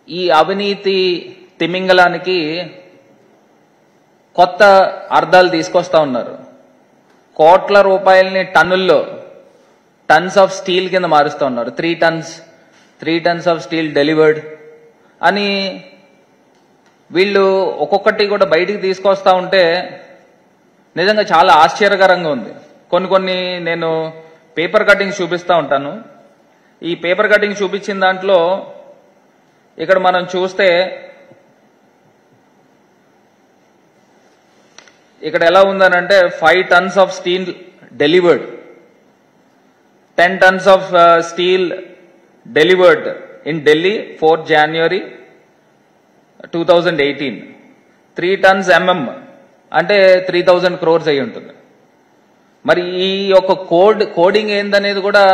ఈ అవినీతి తిమింగలానికి కొత్త అర్థాలు తీసుకొస్తా ఉన్నారు కోట్ల రూపాయలని టన్నుల్లో టన్స్ ఆఫ్ స్టీల్ కింద మారుస్తూ ఉన్నారు three tons three tons of steel delivered అని వీళ్ళు ఒక్కొక్కటి కూడా బయటికి తీసుకొస్తా ఉంటే నిజంగా చాలా ఆశ్చర్యకరంగా ఉంది కొన్ని కొన్ని నేను పేపర్ కటింగ్ చూపిస్తూ ఉంటాను ఈ పేపర్ కటింగ్ చూపించిన దాంట్లో ఇక్కడ మనం చూస్తే ఇక్కడ ఎలా ఉందనంటే five tons of steel delivered ten tons of steel delivered in Delhi fourth January two thousand eighteen three tons MM అంటే త్రీ థౌజండ్ క్రోర్స్ అయి ఉంటుంది మరి ఈ యొక్క కోడ్ కోడింగ్ ఏందనేది కూడా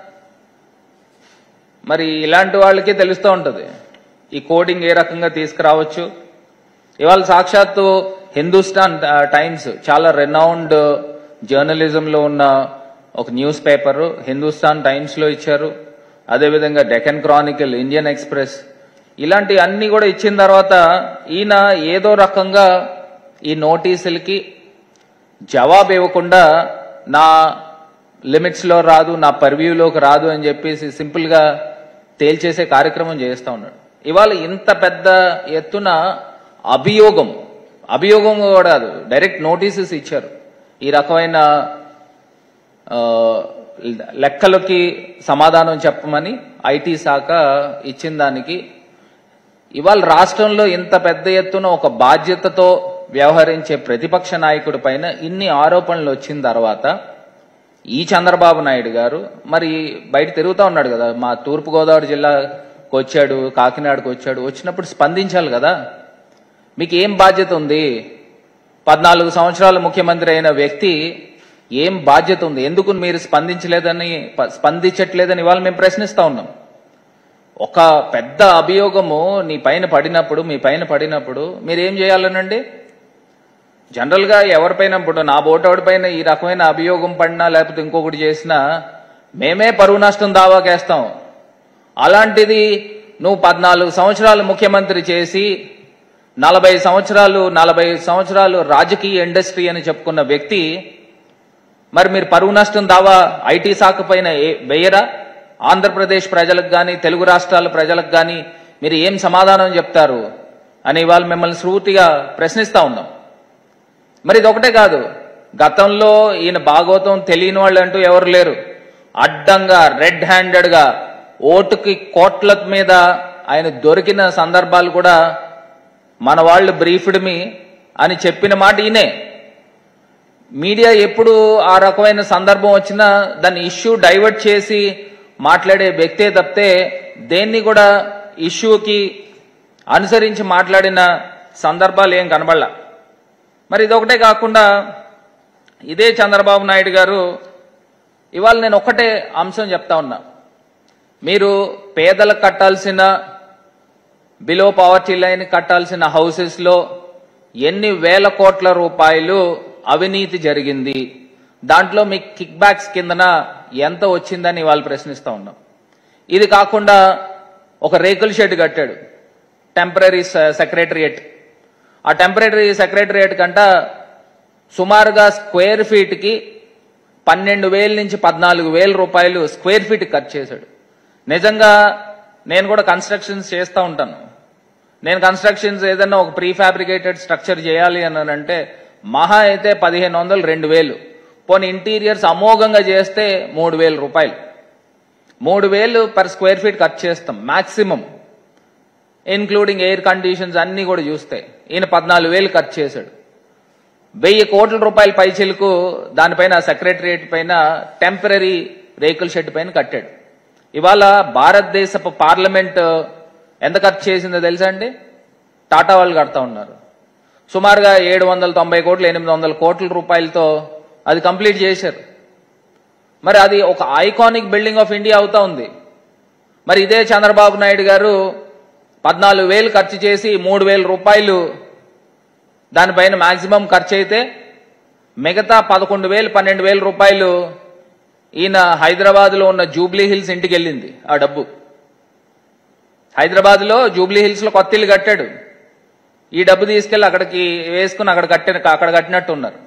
మరి ఇలాంటి వాళ్ళకే తెలుస్తూ ఉంటుంది ఈ కోడింగ్ ఏ రకంగా తీసుకురావచ్చు ఇవాళ సాక్షాత్తు హిందుస్థాన్ టైమ్స్ చాలా రెనౌండ్ జర్నలిజంలో ఉన్న ఒక న్యూస్ పేపర్ హిందుస్థాన్ టైమ్స్ లో ఇచ్చారు అదేవిధంగా డెకన్ క్రానికల్ ఇండియన్ ఎక్స్ప్రెస్ ఇలాంటి అన్ని కూడా ఇచ్చిన తర్వాత ఈయన ఏదో రకంగా ఈ నోటీసులకి జవాబు ఇవ్వకుండా నా లిమిట్స్ లో రాదు నా పర్వ్యూలోకి రాదు అని చెప్పేసి సింపుల్ గా తేల్చేసే కార్యక్రమం చేస్తా ఉన్నాడు ఇవాళ ఇంత పెద్ద ఎత్తున అభియోగం అభియోగం కూడా కాదు డైరెక్ట్ నోటీసెస్ ఇచ్చారు ఈ రకమైన ఆ, లెక్కలకి సమాధానం చెప్పమని ఐటీ శాఖ ఇచ్చిన దానికి ఇవాళ రాష్ట్రంలో ఇంత పెద్ద ఎత్తున ఒక బాధ్యతతో వ్యవహరించే ప్రతిపక్ష నాయకుడి పైన ఇన్ని ఆరోపణలు వచ్చిన తర్వాత ఈ చంద్రబాబు నాయుడు గారు మరి బయట తిరుగుతూ ఉన్నాడు కదా మా తూర్పుగోదావరి జిల్లాకు వచ్చాడు కాకినాడకు వచ్చాడు వచ్చినప్పుడు స్పందించాలి కదా మీకు ఏం బాధ్యత ఉంది పద్నాలుగు సంవత్సరాలు ముఖ్యమంత్రి అయిన వ్యక్తి ఏం బాధ్యత ఉంది ఎందుకు మీరు స్పందించలేదని ప- స్పందించట్లేదని ఇవాళ మేము ప్రశ్నిస్తా ఉన్నాం ఒక పెద్ద అభియోగము నీ పైన పడినప్పుడు మీ పైన పడినప్పుడు మీరు ఏం చేయాలనండి జనరల్ గా ఎవరిపైన ఇప్పుడు నా బోటోడి పైన ఈ రకమైన అభియోగం పడినా లేకపోతే ఇంకొకటి చేసినా మేమే పరువు నష్టం దావాకేస్తాం అలాంటిది నువ్వు పద్నాలుగు సంవత్సరాలు ముఖ్యమంత్రి చేసి నలభై సంవత్సరాలు నలభై సంవత్సరాలు రాజకీయ ఇండస్ట్రీ అని చెప్పుకున్న వ్యక్తి మరి మీరు పరువు నష్టం దావా ఐటీ శాఖ పైన ఏ- వేయరా ఆంధ్రప్రదేశ్ ప్రజలకు కానీ తెలుగు రాష్ట్రాల ప్రజలకు కానీ మీరు ఏం సమాధానం చెప్తారు అని ఇవాళ మిమ్మల్ని స్ఫూర్తిగా ప్రశ్నిస్తా ఉన్నాం మరి ఇది ఒకటే కాదు గతంలో ఈయన భాగవతం తెలియని వాళ్ళు అంటూ ఎవరు లేరు అడ్డంగా రెడ్ హ్యాండెడ్ గా ఓటుకి కోట్ల మీద ఆయన దొరికిన సందర్భాలు కూడా మన వాళ్ళు బ్రీఫ్డ్ మీ అని చెప్పిన మాట ఈయనే మీడియా ఎప్పుడు ఆ రకమైన సందర్భం వచ్చినా దాన్ని ఇష్యూ డైవర్ట్ చేసి మాట్లాడే వ్యక్తే తప్పితే దేన్ని కూడా ఇష్యూకి అనుసరించి మాట్లాడిన సందర్భాలు ఏం కనబడలా మరి ఇదొకటే కాకుండా ఇదే చంద్రబాబు నాయుడు గారు ఇవాళ నేను ఒక్కటే అంశం చెప్తా ఉన్నా మీరు పేదలకు కట్టాల్సిన బిలో పవర్టీ లైన్ కట్టాల్సిన హౌసెస్ లో ఎన్ని వేల కోట్ల రూపాయలు అవినీతి జరిగింది దాంట్లో మీకు కిక్ బ్యాక్స్ కిందన ఎంత వచ్చిందని వాళ్ళు ప్రశ్నిస్తా ఉన్నాం ఇది కాకుండా ఒక రేకుల షెడ్ కట్టాడు టెంపరీ సెక్రటరియేట్ ఆ టెంపరీ సెక్రటరియేట్ కంట సుమారుగా స్క్వేర్ ఫీట్ కి పన్నెండు వేల నుంచి పద్నాలుగు వేల రూపాయలు స్క్వేర్ ఫీట్ ఖర్చు చేశాడు నిజంగా నేను కూడా కన్స్ట్రక్షన్స్ చేస్తూ ఉంటాను నేను కన్స్ట్రక్షన్స్ ఏదైనా ఒక ప్రీ ఫ్యాబ్రికేటెడ్ స్ట్రక్చర్ చేయాలి అని అంటే మహా అయితే పదిహేను వందలు రెండు వేలు పోనీ ఇంటీరియర్స్ అమోఘంగా చేస్తే మూడు వేల రూపాయలు మూడు వేలు పర్ స్క్వేర్ ఫీట్ ఖర్చు చేస్తాం మాక్సిమం ఇన్క్లూడింగ్ ఎయిర్ కండిషన్స్ అన్ని కూడా చూస్తే ఈయన పద్నాలుగు వేలు ఖర్చు చేశాడు వెయ్యి కోట్ల రూపాయల పైచిలకు దానిపైన సెక్రటరియట్ పైన టెంపరీ రేకుల షెడ్ పైన కట్టాడు ఇవాళ భారతదేశపు పార్లమెంట్ ఎంత ఖర్చు చేసిందో తెలుసా అండి టాటా వాళ్ళు కడతా ఉన్నారు సుమారుగా ఏడు వందల తొంభై కోట్లు ఎనిమిది వందల కోట్ల రూపాయలతో అది కంప్లీట్ చేశారు మరి అది ఒక ఐకానిక్ బిల్డింగ్ ఆఫ్ ఇండియా అవుతా ఉంది మరి ఇదే చంద్రబాబు నాయుడు గారు పద్నాలుగు వేలు ఖర్చు చేసి మూడు వేల రూపాయలు దానిపైన మాక్సిమం ఖర్చు అయితే మిగతా పదకొండు వేలు పన్నెండు వేల రూపాయలు ఈయన హైదరాబాద్ లో ఉన్న జూబ్లీ హిల్స్ ఇంటికి వెళ్ళింది ఆ డబ్బు హైదరాబాద్ లో జూబ్లీ హిల్స్ లో కొత్త ఇల్లు కట్టాడు ఈ డబ్బు తీసుకెళ్లి అక్కడికి వేసుకుని అక్కడ కట్టిన అక్కడ కట్టినట్టు ఉన్నారు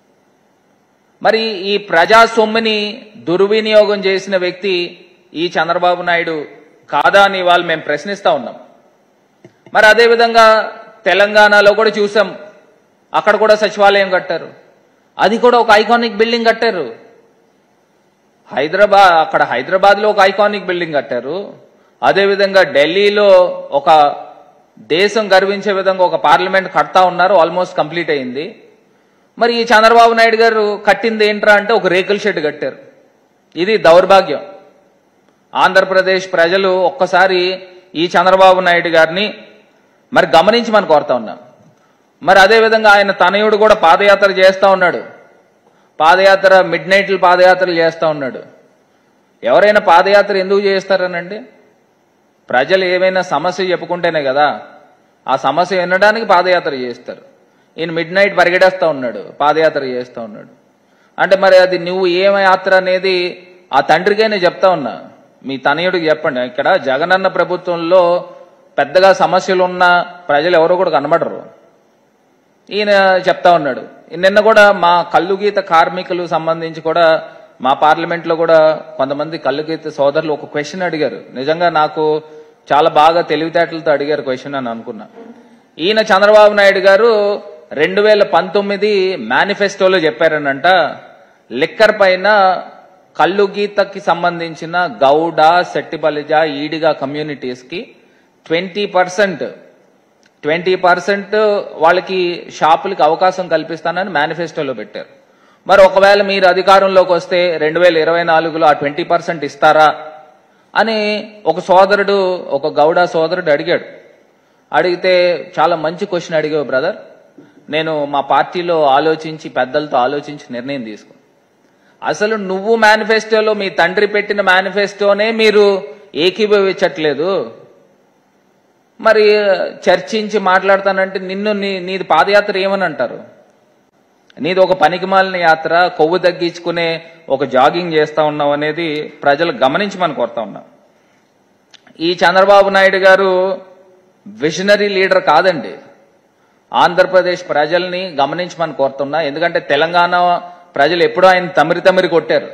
మరి ఈ ప్రజా సొమ్ముని దుర్వినియోగం చేసిన వ్యక్తి ఈ చంద్రబాబు నాయుడు కాదా అని వాళ్ళు మేము ప్రశ్నిస్తా ఉన్నాం మరి అదేవిధంగా తెలంగాణలో కూడా చూసాం అక్కడ కూడా సచివాలయం కట్టారు అది కూడా ఒక ఐకానిక్ బిల్డింగ్ కట్టారు హైదరాబాద్ అక్కడ హైదరాబాద్ లో ఒక ఐకానిక్ బిల్డింగ్ కట్టారు అదేవిధంగా ఢిల్లీలో ఒక దేశం గర్వించే విధంగా ఒక పార్లమెంట్ కడతా ఉన్నారు ఆల్మోస్ట్ కంప్లీట్ అయింది మరి ఈ చంద్రబాబు నాయుడు గారు కట్టింది ఏంట్రా అంటే ఒక రేకుల షెడ్ కట్టారు ఇది దౌర్భాగ్యం ఆంధ్రప్రదేశ్ ప్రజలు ఒక్కసారి ఈ చంద్రబాబు నాయుడు గారిని మరి గమనించి మనం కోరుతా ఉన్నాం మరి అదేవిధంగా ఆయన తనయుడు కూడా పాదయాత్ర చేస్తా ఉన్నాడు పాదయాత్ర మిడ్ నైట్లు పాదయాత్రలు చేస్తా ఉన్నాడు ఎవరైనా పాదయాత్ర ఎందుకు చేస్తారనండి ప్రజలు ఏమైనా సమస్య చెప్పుకుంటేనే కదా ఆ సమస్య వినడానికి పాదయాత్ర చేస్తారు ఈయన మిడ్ నైట్ పరిగెడేస్తా ఉన్నాడు పాదయాత్ర చేస్తా ఉన్నాడు అంటే మరి అది నువ్వు ఏమ యాత్ర అనేది ఆ తండ్రికైనా చెప్తా ఉన్నా మీ తనయుడికి చెప్పండి ఇక్కడ జగనన్న ప్రభుత్వంలో పెద్దగా సమస్యలు ఉన్న ప్రజలు ఎవరో కూడా కనబడరు ఈయన చెప్తా ఉన్నాడు నిన్న కూడా మా కల్లు గీత కార్మికులు సంబంధించి కూడా మా పార్లమెంట్ లో కూడా కొంతమంది కల్లు గీత సోదరులు ఒక క్వశ్చన్ అడిగారు నిజంగా నాకు చాలా బాగా తెలివితేటలతో అడిగారు క్వశ్చన్ అని అనుకున్నా ఈయన చంద్రబాబు నాయుడు గారు రెండు వేల పంతొమ్మిది మేనిఫెస్టోలో చెప్పారనంట లిక్కర్ పైన కల్లు గీతకి సంబంధించిన గౌడ సెట్టిబలిజ ఈడిగా కమ్యూనిటీస్ కి ట్వంటీ పర్సెంట్ ట్వంటీ పర్సెంట్ వాళ్ళకి షాపులకి అవకాశం కల్పిస్తానని మేనిఫెస్టోలో పెట్టారు మరి ఒకవేళ మీరు అధికారంలోకి వస్తే రెండు వేల ఇరవై నాలుగులో ఆ ట్వంటీ పర్సెంట్ ఇస్తారా అని ఒక సోదరుడు ఒక గౌడ సోదరుడు అడిగాడు అడిగితే చాలా మంచి క్వశ్చన్ అడిగావు బ్రదర్ నేను మా పార్టీలో ఆలోచించి పెద్దలతో ఆలోచించి నిర్ణయం తీసుకున్నాను అసలు నువ్వు మేనిఫెస్టోలో మీ తండ్రి పెట్టిన మేనిఫెస్టోనే మీరు ఏకీభవించట్లేదు మరి చర్చించి మాట్లాడతానంటే నిన్ను నీ నీది పాదయాత్ర ఏమని అంటారు నీది ఒక పనికిమాలిన యాత్ర కొవ్వు తగ్గించుకునే ఒక జాగింగ్ చేస్తా ఉన్నావు అనేది ప్రజలు గమనించమని కోరుతా ఉన్నా ఈ చంద్రబాబు నాయుడు గారు విజనరీ లీడర్ కాదండి ఆంధ్రప్రదేశ్ ప్రజల్ని గమనించమని కోరుతున్నా ఎందుకంటే తెలంగాణ ప్రజలు ఎప్పుడూ ఆయన తమిరి తమిరి కొట్టారు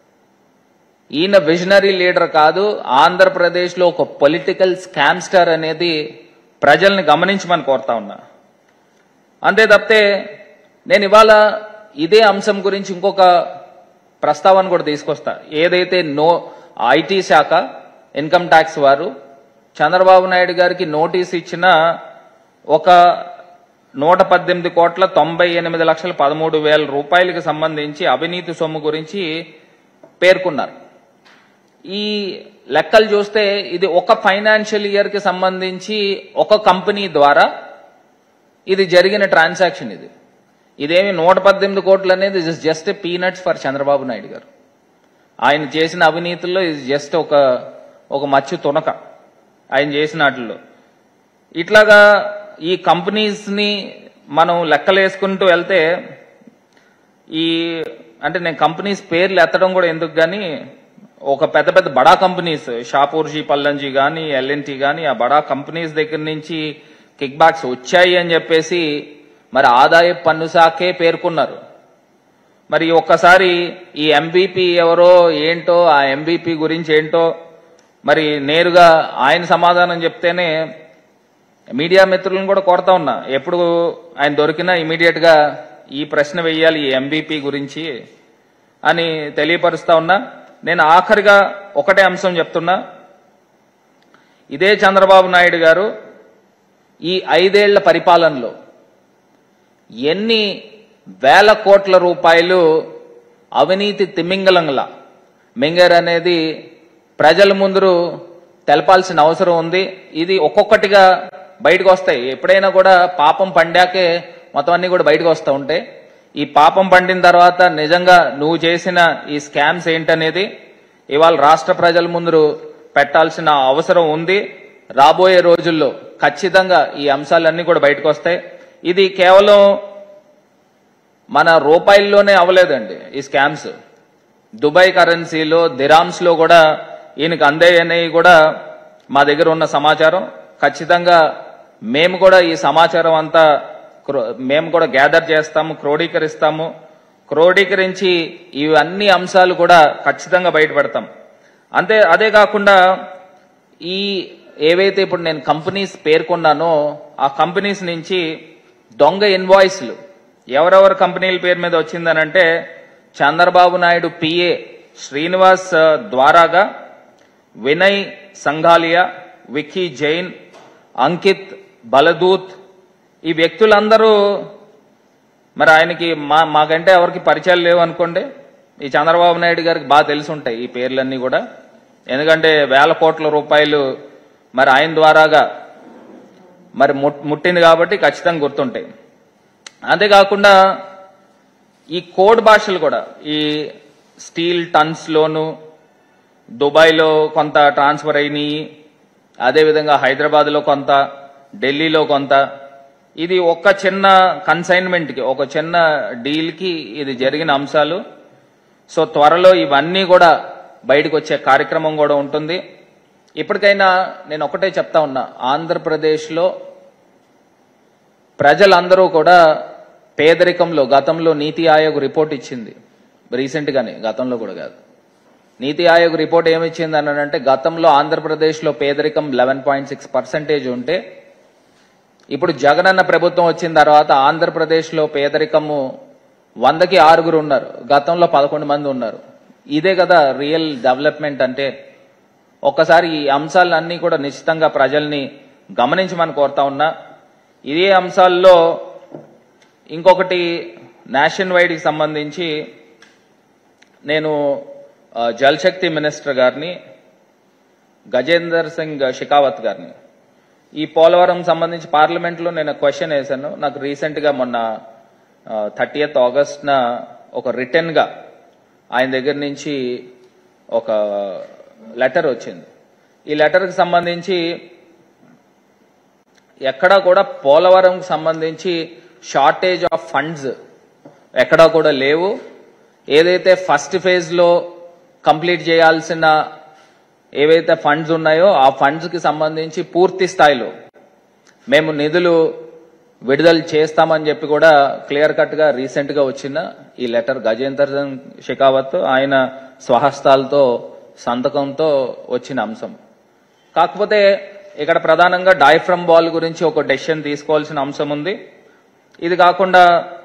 ఈయన విజనరీ లీడర్ కాదు ఆంధ్రప్రదేశ్ లో ఒక పొలిటికల్ స్కామ్స్టర్ అనేది ప్రజల్ని గమనించమని కోరుతా ఉన్నా అంతే తప్పితే నేను ఇవాళ ఇదే అంశం గురించి ఇంకొక ప్రస్తావన కూడా తీసుకొస్తా ఏదైతే నో ఐటీ శాఖ ఇన్కమ్ ట్యాక్స్ వారు చంద్రబాబు నాయుడు గారికి నోటీస్ ఇచ్చిన ఒక నూట పద్దెనిమిది కోట్ల తొంభై ఎనిమిది లక్షల పదమూడు వేల రూపాయలకి సంబంధించి అవినీతి సొమ్ము గురించి పేర్కొన్నారు ఈ లెక్కలు చూస్తే ఇది ఒక ఫైనాన్షియల్ ఇయర్ కి సంబంధించి ఒక కంపెనీ ద్వారా ఇది జరిగిన ట్రాన్సాక్షన్ ఇది ఇదేమి నూట పద్దెనిమిది కోట్లు అనేది is just peanuts for Chandrababu Naidu గారు ఆయన చేసిన అవినీతుల్లో ఇది జస్ట్ ఒక ఒక మచ్చు తునక ఆయన చేసిన వాటిల్లో ఇట్లాగా ఈ కంపెనీస్ ని మనం లెక్కలేసుకుంటూ వెళ్తే ఈ అంటే నేను కంపెనీస్ పేర్లు ఎత్తడం కూడా ఎందుకు కానీ ఒక పెద్ద పెద్ద బడా కంపెనీస్ షాపూర్జీ పల్లంజీ కానీ ఎల్ఎన్టీ కానీ ఆ బడా కంపెనీస్ దగ్గర నుంచి కిక్ బ్యాక్స్ వచ్చాయి అని చెప్పేసి మరి ఆదాయ పన్ను శాఖే పేర్కొన్నారు మరి ఒక్కసారి ఈ ఎంబీపీ ఎవరో ఏంటో ఆ ఎంబీపీ గురించి ఏంటో మరి నేరుగా ఆయన సమాధానం చెప్తేనే మీడియా మిత్రులను కూడా కోరుతా ఉన్నా ఎప్పుడు ఆయన దొరికినా ఇమీడియట్ గా ఈ ప్రశ్న వెయ్యాలి ఈ ఎంబీపీ గురించి అని తెలియపరుస్తా ఉన్నా నేను ఆఖరిగా ఒకటే అంశం చెప్తున్నా ఇదే చంద్రబాబు నాయుడు గారు ఈ ఐదేళ్ల పరిపాలనలో ఎన్ని వేల కోట్ల రూపాయలు అవినీతి తిమింగలంలా మింగర్ అనేది ప్రజల ముందు తెలపాల్సిన అవసరం ఉంది ఇది ఒక్కొక్కటిగా బయటకు వస్తాయి ఎప్పుడైనా కూడా పాపం పండాకే మొత్తం అన్ని కూడా బయటకు వస్తూ ఉంటాయి ఈ పాపం పండిన తర్వాత నిజంగా నువ్వు చేసిన ఈ స్కామ్స్ ఏంటనేది ఇవాళ రాష్ట్ర ప్రజల ముందు పెట్టాల్సిన అవసరం ఉంది రాబోయే రోజుల్లో ఖచ్చితంగా ఈ అంశాలన్నీ కూడా బయటకు వస్తాయి ఇది కేవలం మన రూపాయల్లోనే అవ్వలేదండి ఈ స్కామ్స్ దుబాయ్ కరెన్సీలో దిరామ్స్ లో కూడా ఈయనకి అందేయనేవి కూడా మా దగ్గర ఉన్న సమాచారం ఖచ్చితంగా మేము కూడా ఈ సమాచారం అంతా క్రో- మేము కూడా గ్యాదర్ చేస్తాము క్రోడీకరిస్తాము క్రోడీకరించి ఇవన్నీ అంశాలు కూడా ఖచ్చితంగా బయటపెడతాం అంతే అదే కాకుండా ఈ ఏవైతే ఇప్పుడు నేను కంపెనీస్ పేర్కొన్నానో ఆ కంపెనీస్ నుంచి దొంగ ఇన్వాయిస్లు ఎవరెవరు కంపెనీల పేరు మీద వచ్చిందనంటే చంద్రబాబు నాయుడు పిఏ శ్రీనివాస్ ఆ, ద్వారాగా వినయ్ సంఘాలియా విక్కీ జైన్ అంకిత్ బలదూత్ ఈ వ్యక్తులందరూ మరి ఆయనకి మా మాకంటే ఎవరికి పరిచయాలు లేవు అనుకోండి ఈ చంద్రబాబు నాయుడు గారికి బాగా తెలిసి ఉంటాయి ఈ పేర్లన్నీ కూడా ఎందుకంటే వేల కోట్ల రూపాయలు మరి ఆయన ద్వారాగా మరి ముట్- ముట్టింది కాబట్టి ఖచ్చితంగా గుర్తుంటాయి అంతేకాకుండా ఈ కోడ్ భాషలు కూడా ఈ స్టీల్ టన్స్ లోను దుబాయ్లో కొంత ట్రాన్స్ఫర్ అయినాయి అదేవిధంగా హైదరాబాద్లో కొంత ఢిల్లీలో కొంత ఇది ఒక చిన్న కన్సైన్మెంట్కి ఒక చిన్న డీల్కి ఇది జరిగిన అంశాలు సో త్వరలో ఇవన్నీ కూడా బయటకు వచ్చే కార్యక్రమం కూడా ఉంటుంది ఇప్పటికైనా నేను ఒకటే చెప్తా ఉన్నా ఆంధ్రప్రదేశ్లో ప్రజలందరూ కూడా పేదరికంలో గతంలో నీతి ఆయోగ్ రిపోర్ట్ ఇచ్చింది రీసెంట్ గానే గతంలో కూడా కాదు నీతి ఆయోగ్ రిపోర్ట్ ఏమిచ్చింది అని అంటే గతంలో ఆంధ్రప్రదేశ్లో పేదరికం లెవెన్ పాయింట్ సిక్స్ పర్సెంటేజ్ ఉంటే ఇప్పుడు జగనన్న ప్రభుత్వం వచ్చిన తర్వాత ఆంధ్రప్రదేశ్లో పేదరికము వందకి ఆరుగురు ఉన్నారు గతంలో పదకొండు మంది ఉన్నారు ఇదే కదా రియల్ డెవలప్మెంట్ అంటే ఒక్కసారి ఈ అంశాలన్నీ కూడా నిశ్చితంగా ప్రజల్ని గమనించమని కోరుతా ఉన్నా ఇదే అంశాల్లో ఇంకొకటి నేషన్ వైడ్కి సంబంధించి నేను ఆ, జల్ శక్తి మినిస్టర్ గారిని గజేందర్ సింగ్ షెకావత్ గారిని ఈ పోలవరం సంబంధించి పార్లమెంట్లో నేను క్వశ్చన్ వేశాను నాకు రీసెంట్ గా మొన్న థర్టీయత్ ఆగస్ట్న ఒక రిటర్న్ గా ఆయన దగ్గర నుంచి ఒక లెటర్ వచ్చింది ఈ లెటర్కి సంబంధించి ఎక్కడా కూడా పోలవరంకి సంబంధించి షార్టేజ్ ఆఫ్ ఫండ్స్ ఎక్కడా కూడా లేవు ఏదైతే ఫస్ట్ ఫేజ్ లో కంప్లీట్ చేయాల్సిన ఏవైతే ఫండ్స్ ఉన్నాయో ఆ ఫండ్స్ కి సంబంధించి పూర్తి స్థాయిలో మేము నిధులు విడుదల చేస్తామని చెప్పి కూడా క్లియర్ కట్ గా రీసెంట్ గా వచ్చిన ఈ లెటర్ గజేందర్ సింగ్ షెకావత్ ఆయన స్వహస్తాలతో సంతకంతో వచ్చిన అంశం కాకపోతే ఇక్కడ ప్రధానంగా డైఫ్రమ్ బాల్ గురించి ఒక డెసిషన్ తీసుకోవాల్సిన అంశం ఉంది ఇది కాకుండా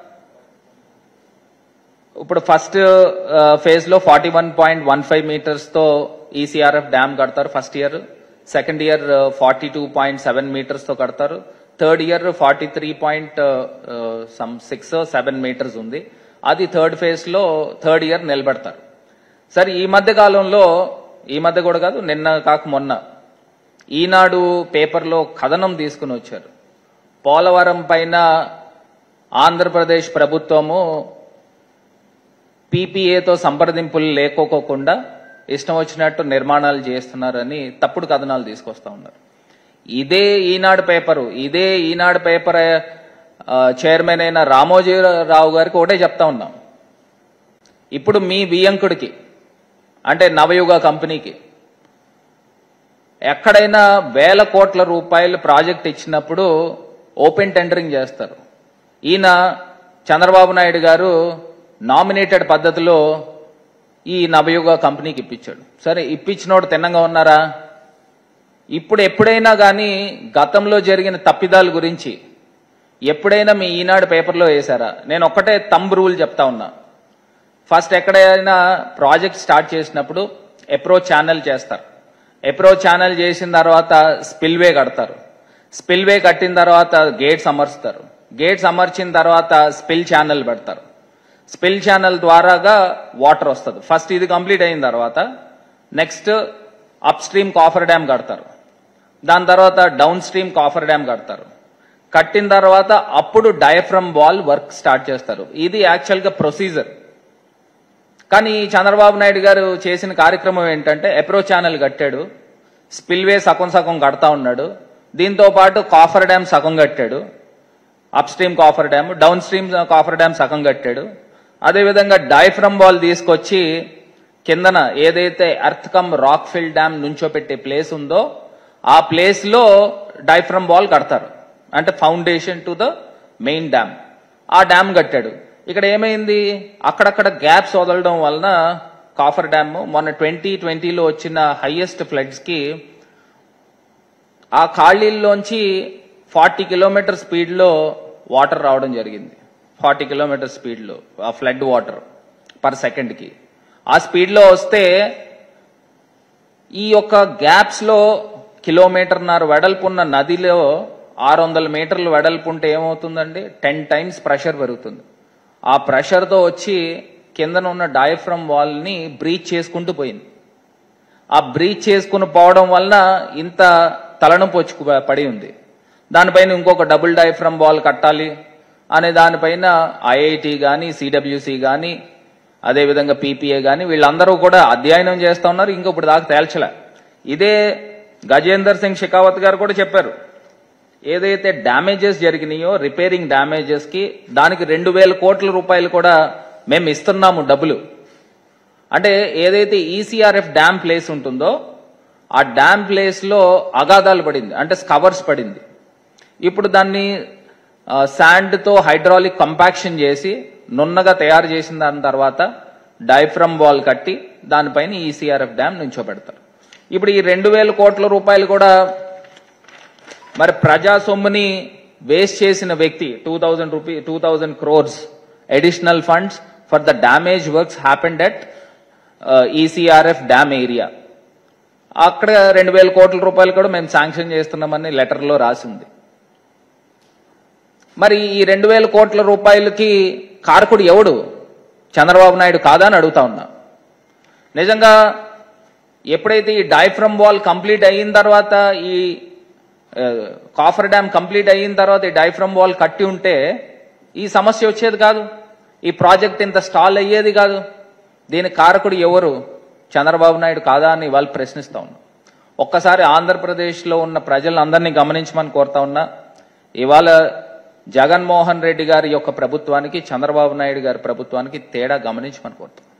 ఇప్పుడు ఫస్ట్ ఫేజ్ లో forty one point one five meters తో ఈసీఆర్ఎఫ్ డ్యామ్ కడతారు first year second year forty two point seven meters తో కడతారు third year forty three point some six seven meters ఉంది అది థర్డ్ ఫేజ్ లో థర్డ్ ఇయర్ నిలబెడతారు సరే ఈ మధ్య కాలంలో ఈ మధ్య కూడా కాదు నిన్న కాక మొన్న ఈనాడు పేపర్లో కథనం తీసుకుని వచ్చారు పోలవరం పైన ఆంధ్రప్రదేశ్ ప్రభుత్వము పీపీఏతో సంప్రదింపులు లేకోకోకుండా ఇష్టం వచ్చినట్టు నిర్మాణాలు చేస్తున్నారని తప్పుడు కథనాలు తీసుకొస్తా ఉన్నారు ఇదే ఈనాడు పేపరు ఇదే ఈనాడు పేపర్ ఆ, చైర్మన్ అయిన రామోజీరావు గారికి ఒకటే చెప్తా ఉన్నాం ఇప్పుడు మీ బియ్యంకుడికి అంటే నవయుగ కంపెనీకి ఎక్కడైనా వేల కోట్ల రూపాయలు ప్రాజెక్ట్ ఇచ్చినప్పుడు ఓపెన్ టెండరింగ్ చేస్తారు ఈయన చంద్రబాబు నాయుడు గారు నామినేటెడ్ పద్ధతిలో ఈ నవయుగ కంపెనీకి ఇప్పించాడు సరే ఇప్పించినోడు తిన్నంగా ఉన్నారా ఇప్పుడు ఎప్పుడైనా కానీ గతంలో జరిగిన తప్పిదాల గురించి ఎప్పుడైనా మీ ఈనాడు పేపర్లో వేశారా నేను ఒక్కటే తంబ్ రూల్ చెప్తా ఉన్నా ఫస్ట్ ఎక్కడైనా ప్రాజెక్ట్ స్టార్ట్ చేసినప్పుడు అప్రోచ్ ఛానల్ చేస్తారు అప్రోచ్ ఛానల్ చేసిన తర్వాత స్పిల్వే కడతారు స్పిల్వే కట్టిన తర్వాత గేట్స్ అమర్చుతారు గేట్స్ అమర్చిన తర్వాత స్పిల్ ఛానల్ పెడతారు స్పిల్ ఛానల్ ద్వారాగా వాటర్ వస్తుంది ఫస్ట్ ఇది కంప్లీట్ అయిన తర్వాత next upstream coffer dam కడతారు దాని తర్వాత డౌన్ స్ట్రీమ్ కాఫర్ డ్యామ్ కడతారు కట్టిన తర్వాత అప్పుడు డయఫ్రమ్ వాల్ వర్క్ స్టార్ట్ చేస్తారు ఇది యాక్చువల్ గా ప్రొసీజర్ కానీ చంద్రబాబు నాయుడు గారు చేసిన కార్యక్రమం ఏంటంటే అప్రోచ్ ఛానల్ కట్టాడు స్పిల్వే సగం సగం కడతా ఉన్నాడు దీంతో పాటు కాఫర్ డ్యామ్ సగం కట్టాడు upstream coffer dam downstream coffer dam సగం కట్టాడు అదేవిధంగా డైఫ్రమ్ బాల్ తీసుకొచ్చి కిందన ఏదైతే earth cum rock fill dam నుంచో పెట్టే ప్లేస్ ఉందో ఆ ప్లేస్ లో డైఫ్రమ్ వాల్ కడతారు అంటే foundation to the main dam ఆ డ్యామ్ కట్టాడు ఇక్కడ ఏమైంది అక్కడక్కడ గ్యాప్స్ వదలడం వలన కాఫర్ డ్యామ్ మొన్న ట్వంటీ ట్వంటీలో వచ్చిన హైయెస్ట్ ఫ్లడ్స్ కి ఆ ఖాళీల్లోంచి ఫార్టీ కిలోమీటర్ స్పీడ్ లో వాటర్ రావడం జరిగింది ఫార్టీ కిలోమీటర్ స్పీడ్ లో ఆ ఫ్లడ్ వాటర్ పర్ సెకండ్ కి ఆ స్పీడ్ లో వస్తే ఈ యొక్క గ్యాప్స్ లో కిలోమీటర్న్నర వెడల్పున్న నదిలో ఆరు వందల మీటర్లు వెడల్పు ఉంటే ఏమవుతుందండి టెన్ టైమ్స్ ప్రెషర్ పెరుగుతుంది ఆ ప్రెషర్ తో వచ్చి కిందన ఉన్న డయాఫ్రమ్ వాల్ ని బ్రీచ్ చేసుకుంటూ పోయింది ఆ బ్రీచ్ చేసుకుని పోవడం వలన ఇంత తలనొప్పి వచ్చి పడి ఉంది దానిపైన ఇంకొక డబుల్ డైఫ్రమ్ వాల్ కట్టాలి అనే దానిపైన ఐఐటి కానీ సిడబ్ల్యూసి కానీ అదేవిధంగా పీపీఏ కానీ వీళ్ళందరూ కూడా అధ్యయనం చేస్తా ఉన్నారు ఇంకా ఇప్పుడు దాకా తేల్చలే ఇదే గజేందర్ సింగ్ షెకావత్ గారు కూడా చెప్పారు ఏదైతే డ్యామేజెస్ జరిగినాయో రిపేరింగ్ డ్యామేజెస్ కి దానికి రెండు వేల కోట్ల రూపాయలు కూడా మేము ఇస్తున్నాము డబ్బులు అంటే ఏదైతే ఈసీఆర్ఎఫ్ డ్యామ్ ప్లేస్ ఉంటుందో ఆ డ్యామ్ ప్లేస్ లో అగాధాలు పడింది అంటే స్కవర్స్ పడింది ఇప్పుడు దాన్ని శాండ్ తో హైడ్రాలిక్ కంపాక్షన్ చేసి నున్నగా తయారు చేసిన దాని తర్వాత డైఫ్రమ్ వాల్ కట్టి దానిపైన ఈసీఆర్ఎఫ్ డ్యామ్ నుంచోబెడతారు ఇప్పుడు ఈ రెండు వేల కోట్ల రూపాయలు కూడా మరి ప్రజా సొమ్ముని వేస్ట్ చేసిన వ్యక్తి two thousand rupee two thousand crores additional funds for the damage works happened at ECRF dam area అక్కడ రెండు వేల కోట్ల రూపాయలు కూడా మేము శాంక్షన్ చేస్తున్నామని లెటర్లో రాసింది మరి ఈ రెండు వేల కోట్ల రూపాయలకి కారకుడు ఎవడు చంద్రబాబు నాయుడు కాదా అని అడుగుతా ఉన్నా నిజంగా ఎప్పుడైతే ఈ డైఫ్రమ్ వాల్ కంప్లీట్ అయిన తర్వాత ఈ ఆ, కాఫర్ డ్యామ్ కంప్లీట్ అయిన తర్వాత ఈ డైఫ్రమ్ వాల్ కట్టి ఉంటే ఈ సమస్య వచ్చేది కాదు ఈ ప్రాజెక్ట్ ఇంత స్టాల్ అయ్యేది కాదు దీని కారకుడు ఎవరు చంద్రబాబు నాయుడు కాదా అని వాళ్ళు ప్రశ్నిస్తా ఉన్నా ఒక్కసారి ఆంధ్రప్రదేశ్లో ఉన్న ప్రజలందరినీ గమనించమని కోరుతా ఉన్నా ఇవాళ జగన్మోహన్ రెడ్డి గారి యొక్క ప్రభుత్వానికి చంద్రబాబు నాయుడు గారి ప్రభుత్వానికి తేడా గమనించమని కోరుతా